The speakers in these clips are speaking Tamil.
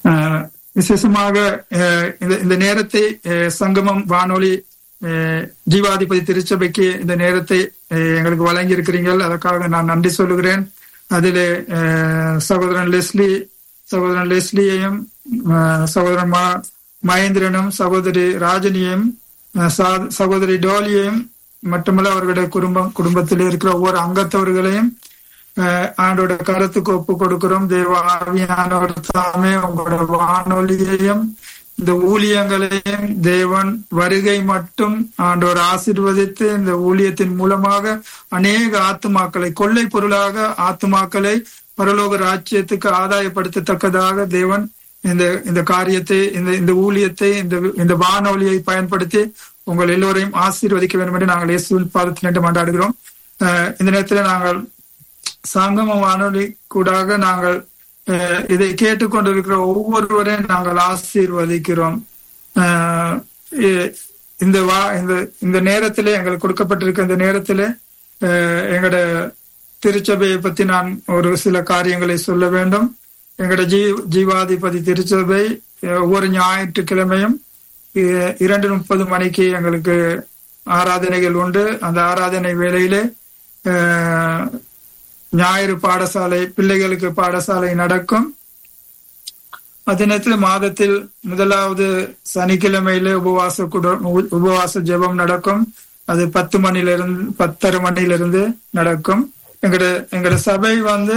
அஹ், விசேஷமாக அஹ், இந்த இந்த நேரத்தை அஹ், சங்கமம் வானொலி அஹ், ஜீவாதிபதி திருச்சபைக்கு இந்த நேரத்தை அஹ், எங்களுக்கு வழங்கி இருக்கிறீர்கள் அதற்காக நான் நன்றி சொல்லுகிறேன் அதிலே அஹ், சகோதரன் லெஸ்லி சகோதரன் லெஸ்லியையும் அஹ், சகோதரன் மா- மகேந்திரனும் சகோதரி ராஜனியையும் அஹ், சா- சகோதரி டோலியையும் மட்டுமல்ல அவர்களுடைய குடும்பம் குடும்பத்தில் இருக்கிற ஒவ்வொரு அங்கத்தவர்களையும் அஹ், ஆண்டோட கருத்துக்கு ஒப்பு கொடுக்கிறோம் தேவாவியானவர் தாமே உங்களோட வானொலியையும் இந்த ஊழியங்களையும் தேவன் வருகை மட்டும் ஆண்டவர் ஆசீர்வதித்து இந்த ஊழியத்தின் மூலமாக அநேக ஆத்துமாக்களை கொள்ளை பொருளாக ஆத்துமாக்களை பரலோக ராஜ்யத்துக்கு ஆதாயப்படுத்தத்தக்கதாக தேவன் இந்த இந்த காரியத்தை இந்த இந்த ஊழியத்தை இந்த இந்த வானொலியை பயன்படுத்தி உங்கள் எல்லோரையும் ஆசீர்வதிக்க வேண்டும் என்று நாங்கள் இயேசுவின் பாதத்தில் மன்றாடுகிறோம் அஹ் இந்த நேரத்தில் நாங்கள் சங்கம வானொலி கூடாக நாங்கள் அஹ், இதை கேட்டுக்கொண்டிருக்கிற ஒவ்வொருவரையும் நாங்கள் ஆசீர்வதிக்கிறோம் அஹ், இ- இந்த வா இந்த இந்த நேரத்திலே எங்களுக்கு கொடுக்கப்பட்டிருக்க இந்த நேரத்திலே அஹ், எங்களோட திருச்சபையை பத்தி நான் ஒரு சில காரியங்களை சொல்ல வேண்டும் எங்களோட ஜீ ஜீவாதிபதி திருச்சபை அஹ், ஒவ்வொரு ஞாயிற்றுக்கிழமையும் இ- இரண்டு முப்பது மணிக்கு எங்களுக்கு ஆராதனைகள் உண்டு அந்த ஆராதனை வேளையிலே அஹ், ஞாயிறு பாடசாலை பிள்ளைகளுக்கு பாடசாலை நடக்கும் அதே நேரத்தில் மாதத்தில் முதலாவது சனிக்கிழமையில உபவாச குட உ- உபவாச ஜெபம் நடக்கும் அது பத்து மணிலிருந்து பத்தரை மணிலிருந்து நடக்கும் எங்கட எங்கட சபை வந்து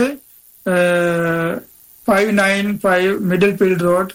five nine five middle field road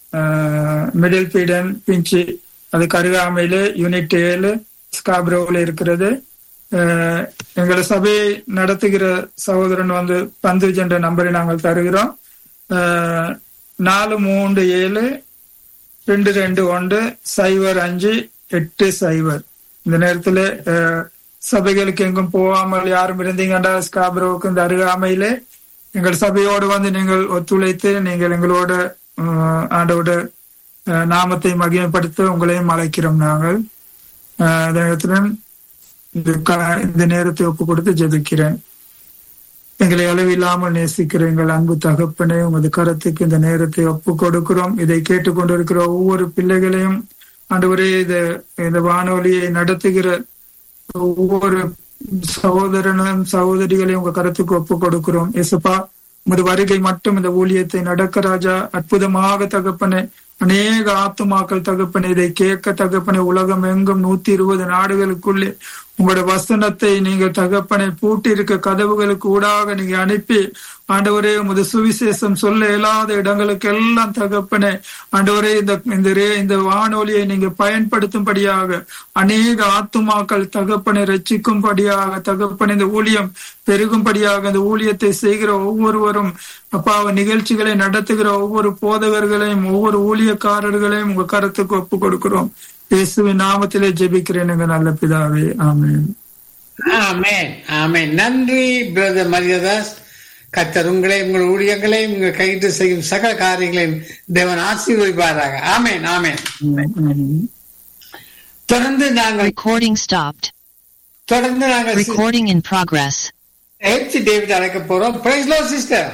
middle ஃபீடன் பிஞ்சி அதுக்கு அருகாமையில யூனிட் ஏழு ஸ்காப்ரோவில் இருக்கிறது அஹ், எங்களோட சபையை நடத்துகிற சகோதரன் வந்து பந்துஜ் என்ற நம்பரை நாங்கள் தருகிறோம் அஹ், நாலு மூன்று ஏழு ரெண்டு ரெண்டு ஒன்று சைபர் அஞ்சு எட்டு சைபர் இந்த நேரத்துல அஹ், சபைகளுக்கு எங்கும் போகாமல் யாரும் இருந்தீங்கன்னா ஸ்காப்ரோவுக்கு இந்த அருகாமையிலே எங்கள் சபையோடு வந்து நீங்கள் ஒத்துழைத்து நீங்கள் எங்களோட அஹ், ஆண்டோட அஹ், நாமத்தை மகிமைப்படுத்த உங்களையும் அழைக்கிறோம் நாங்கள் அஹ், அதே நேரத்துல இந்த க- இந்த நேரத்தை ஒப்பு கொடுத்து ஜெபிக்கிறேன் எங்களை அளவில்லாமல் நேசிக்கிற எங்கள் அன்பு தகப்பனே உமது கரத்துக்கு இந்த நேரத்தை ஒப்பு கொடுக்கிறோம் இதை கேட்டுக்கொண்டிருக்கிற ஒவ்வொரு பிள்ளைகளையும் ஆண்டவரே இத இந்த வானொலியை நடத்துகிற ஒவ்வொரு சகோதரனும் சகோதரிகளையும் உங்க கருத்துக்கு ஒப்பு கொடுக்கிறோம் இயேசுப்பா உமது வருகை மட்டும் இந்த ஊழியத்தை நடக்க ராஜா அற்புதமாக தகப்பனே அநேக ஆத்துமாக்கள் தகப்பனே இதை கேட்க தகப்பனே உலகம் எங்கும் நூத்தி இருபது நாடுகளுக்குள்ளே உங்களோட வசனத்தை நீங்க தகப்பனை பூட்டி இருக்க கதவுகளுக்கு ஊடாக நீங்க அனுப்பி ஆண்டவரே உமது சுவிசேஷம் சொல்ல இயலாத இடங்களுக்கு எல்லாம் தகப்பனே ஆண்டவரே இந்த இந்த ரே- இந்த வானொலியை நீங்க பயன்படுத்தும்படியாக அநேக ஆத்துமாக்கள் தகப்பனை ரட்சிக்கும்படியாக தகப்பனை இந்த ஊழியம் பெருகும்படியாக இந்த ஊழியத்தை செய்கிற ஒவ்வொருவரும் அப்பா நிகழ்ச்சிகளை நடத்துகிற ஒவ்வொரு போதகர்களையும் ஒவ்வொரு ஊழியக்காரர்களையும் உங்க கருத்துக்கு ஒப்பு கொடுக்கிறோம் இயேசுவின் நாமத்திலே ஜெபிக்கிறேன் எங்க நல்ல பிதாவே ஆமென் ஆமென் ஆமென் நன்றி பிரதர் மரியதாஸ் கத்தர் உங்களை உங்கள் ஊழியங்களை உங்கள் கைது செய்யும் சகல காரியங்களையும் தேவன் ஆசீர்வதிப்பாராக ஆமென் ஆமென் ஆமென். தொடர்ந்து நாங்கள் Recording stopped. தொடர்ந்து நாங்கள் Recording in progress. H David அழைக்க போறோம் பிரைஸ் லோ சிஸ்டர்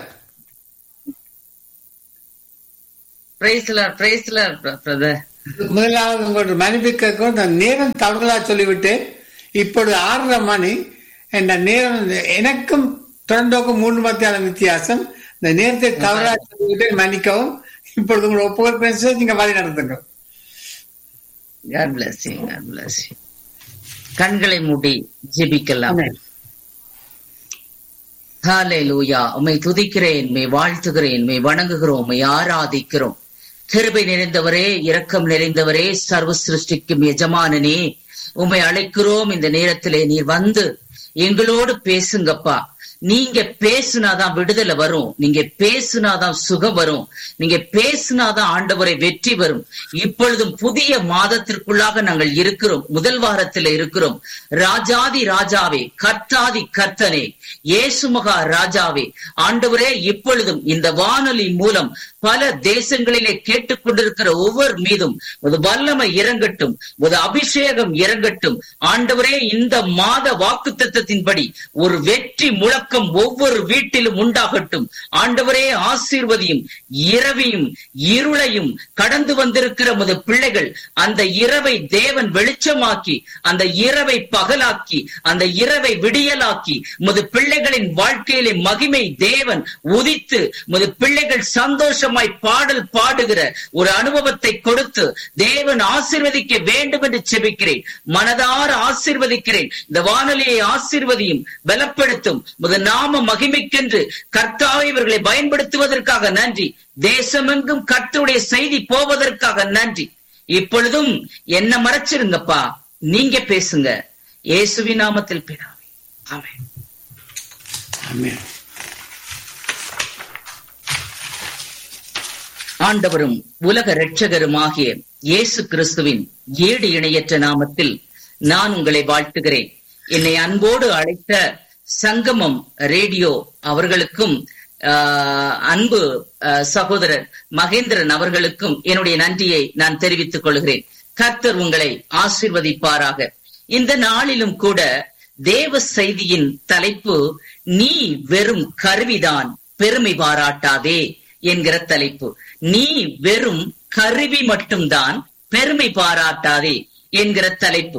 பிரைஸ்லர் பிரைஸ்லர் பிரதர் முதலாவது உங்களோட மன்னிப்புக்கு நான் நேரம் தவறுதலா சொல்லிவிட்டு இப்பொழுது ஆறரை மணி என்ற நேரம் எனக்கும் தொடர்ந்தோக்கும் மூணு மத்தியான வித்தியாசம் இந்த நேரத்தை தவறா சொல்லிவிட்டு மன்னிக்கவும் இப்பொழுது உங்களோட ஒப்புதல் பேச நீங்க வழி நடத்துங்க God bless you God bless you கண்களை மூடி ஜெபிக்கலாம் ஆமென். ஹalleluya உம்மை துதிக்கிறேன் உம்மை வாழ்த்துகிறேன் உம்மை வணங்குகிறோம் உம்மை ஆராதிக்கிறோம் கிருபை நிறைந்தவரே இரக்கம் நிறைந்தவரே சர்வ சிருஷ்டிக்கும் எஜமானனே உம்மை அழைக்கிறோம் இந்த நேரத்திலே நீர் வந்து எங்களோடு பேசுங்கப்பா நீங்க பேசுனாதான் விடுதலை வரும் நீங்க பேசுனாதான் சுகம் வரும் நீங்க பேசுனாதான் ஆண்டவரை வெற்றி வரும் இப்பொழுதும் புதிய மாதத்திற்குள்ளாக நாங்கள் இருக்கிறோம் முதல் வாரத்தில் இருக்கிறோம் ராஜாதி ராஜாவே கர்த்தாதி கர்த்தனே இயேசுமகா ராஜாவே ஆண்டவரே இப்பொழுதும் இந்த வானொலி மூலம் பல தேசங்களிலே கேட்டுக்கொண்டிருக்கிற ஒவ்வொரு மீதும் ஒரு வல்லமை இறங்கட்டும் ஒரு அபிஷேகம் இறங்கட்டும் ஆண்டவரே இந்த மாத வாக்கு தத்தத்தின்படி ஒரு வெற்றி முழக்கம் இரக்கம் ஒவ்வொரு வீட்டிலும் உண்டாகட்டும் ஆண்டவரே ஆசீர்வதியும் இரவையும் இருளையும் கடந்து வந்திருக்கிற முது பிள்ளைகள் அந்த இரவை தேவன் வெளிச்சமாக்கி அந்த இரவை பகலாக்கி அந்த இரவை விடியலாக்கி முது பிள்ளைகளின் வாழ்க்கையிலே மகிமை தேவன் உதித்து முது பிள்ளைகள் சந்தோஷமாய் பாடல் பாடுகிற ஒரு அனுபவத்தை கொடுத்து தேவன் ஆசீர்வதிக்க வேண்டும் என்று செபிக்கிறேன் மனதார ஆசீர்வதிக்கிறேன் இந்த வானொலியை ஆசீர்வதியும் பலப்படுத்தும் முத நாம மகிமைக்கென்று கர்த்தாவை இவர்களை பயன்படுத்துவதற்காக நன்றி தேசமெங்கும் கர்த்தருடைய செய்தி போவதற்காக நன்றி இப்பொழுதும் என்ன மறைச்சிருங்கப்பா நீங்க பேசுங்க இயேசுவின் நாமத்தில் பிதாவே ஆமென் ஆமென் ஆண்டவரும் உலக இரட்சகருமாகிய இயேசு கிறிஸ்துவின் ஏடு இணையற்ற நாமத்தில் நான் உங்களை வாழ்த்துகிறேன் என்னை அன்போடு அழைத்த சங்கமம் ரேடியோ அவர்களுக்கும் ஆஹ், அன்பு ஆஹ், சகோதரர் மகேந்திரன் அவர்களுக்கும் என்னுடைய நன்றியை நான் தெரிவித்துக் கொள்கிறேன் கர்த்தர் உங்களை ஆசீர்வதிப்பாராக இந்த நாளிலும் கூட தேவ செய்தியின் தலைப்பு நீ வெறும் கருவிதான் பெருமை பாராட்டாதே என்கிற தலைப்பு நீ வெறும் கருவி மட்டும்தான் பெருமை பாராட்டாதே என்கிற தலைப்பு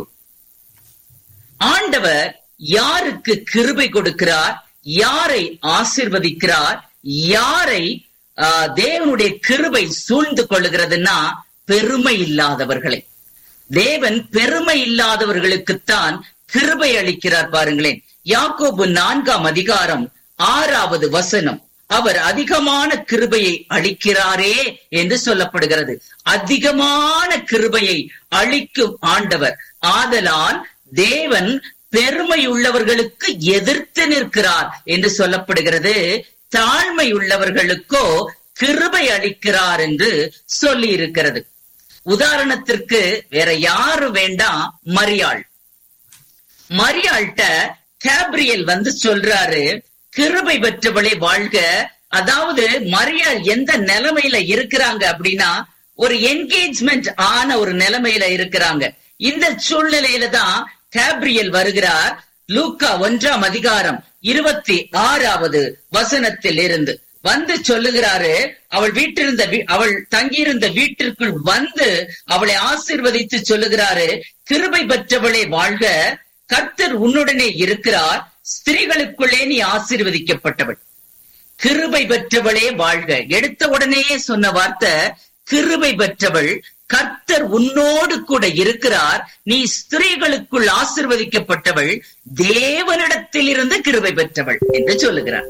ஆண்டவர் யாருக்கு கிருபை கொடுக்கிறார் யாரை ஆசிர்வதிக்கிறார் யாரை ஆஹ், தேவனுடைய கிருபை சூழ்ந்து கொள்ளுகிறதுன்னா பெருமை இல்லாதவர்களை தேவன் பெருமை இல்லாதவர்களுக்குத்தான் கிருபை அளிக்கிறார் பாருங்களேன் யாக்கோபு நான்காம் அதிகாரம் ஆறாவது வசனம் அவர் அதிகமான கிருபையை அளிக்கிறாரே என்று சொல்லப்படுகிறது அதிகமான கிருபையை அளிக்கும் ஆண்டவர் ஆதலால் தேவன் பெருமை உள்ளவர்களுக்கு எதிர்த்து நிற்கிறார் என்று சொல்லப்படுகிறது தாழ்மை உள்ளவர்களுக்கோ கிருபை அளிக்கிறார் என்று சொல்லி இருக்கிறது உதாரணத்திற்கு வேற யாரும் வேண்டாம் மரியாள் மரியாள்கிட்ட கேப்ரியல் வந்து சொல்றாரு கிருபை பெற்றவளே வாழ்க அதாவது மரியாள் எந்த நிலைமையில இருக்கிறாங்க அப்படின்னா ஒரு என்கேஜ்மெண்ட் ஆன ஒரு நிலைமையில இருக்கிறாங்க இந்த சூழ்நிலையில தான் கேப்ரியல் வருகிறார் லூக்கா ஒன்றாம் அதிகாரம் இருபத்தி ஆறாவது வசனத்தில் இருந்து வந்து சொல்லுகிறாரு அவள் வீட்டிருந்த வீ- அவள் தங்கியிருந்த வீட்டிற்குள் வந்து அவளை ஆசீர்வதித்து சொல்லுகிறாரு கிருபை பெற்றவளே வாழ்க கர்த்தர் உன்னுடனே இருக்கிறார் ஸ்திரீகளுக்குள்ளே நீ ஆசீர்வதிக்கப்பட்டவள் கிருபை பெற்றவளே வாழ்க எடுத்த உடனேயே சொன்ன வார்த்தை கிருபை பெற்றவள் கர்த்தர் உன்னோடு கூட இருக்கிறார் நீ ஸ்திரீகளுக்குள் ஆசிர்வதிக்கப்பட்டவள் தேவனிடத்தில் இருந்து கிருபை பெற்றவள் என்று சொல்லுகிறார்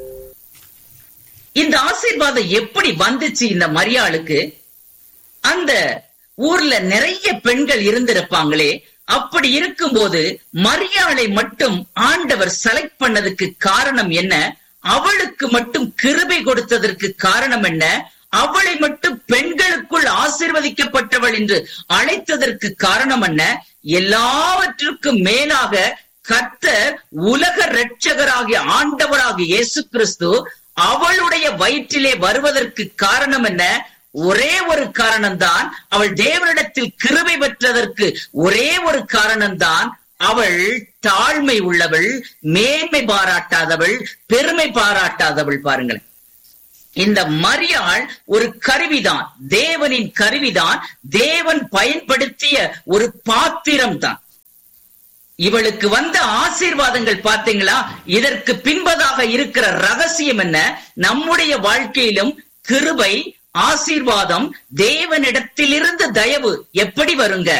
இந்த ஆசீர்வாதம் எப்படி வந்துச்சு இந்த மரியாளுக்கு அந்த ஊர்ல நிறைய பெண்கள் இருந்திருப்பாங்களே அப்படி இருக்கும்போது மரியாளை மட்டும் ஆண்டவர் செலக்ட் பண்ணதுக்கு காரணம் என்ன அவளுக்கு மட்டும் கிருபை கொடுத்ததற்கு காரணம் என்ன அவளை மட்டும் பெண்களுக்குள் ஆசீர்வதிக்கப்பட்டவள் என்று அழைத்ததற்கு காரணம் என்ன எல்லாவற்றிற்கும் மேலாக கர்த்தர் உலக இரட்சகராகிய ஆண்டவராகிய இயேசு கிறிஸ்து அவளுடைய வயிற்றிலே வருவதற்கு காரணம் என்ன ஒரே ஒரு காரணம்தான் அவள் தேவனிடத்தில் கிருபை பெற்றதற்கு ஒரே ஒரு காரணம்தான் அவள் தாழ்மை உள்ளவள் மேன்மை பாராட்டாதவள் பெருமை பாராட்டாதவள் பாருங்களேன் இந்த மரியாள் ஒரு கருவிதான் தேவனின் கருவிதான் தேவன் பயன்படுத்திய ஒரு பாத்திரம் தான் இவளுக்கு வந்த ஆசீர்வாதங்கள் பார்த்தீங்களா இதற்கு பின்பதாக இருக்கிற ரகசியம் என்ன நம்முடைய வாழ்க்கையிலும் கிருபை ஆசீர்வாதம் தேவனிடத்திலிருந்து தயவு எப்படி வருங்க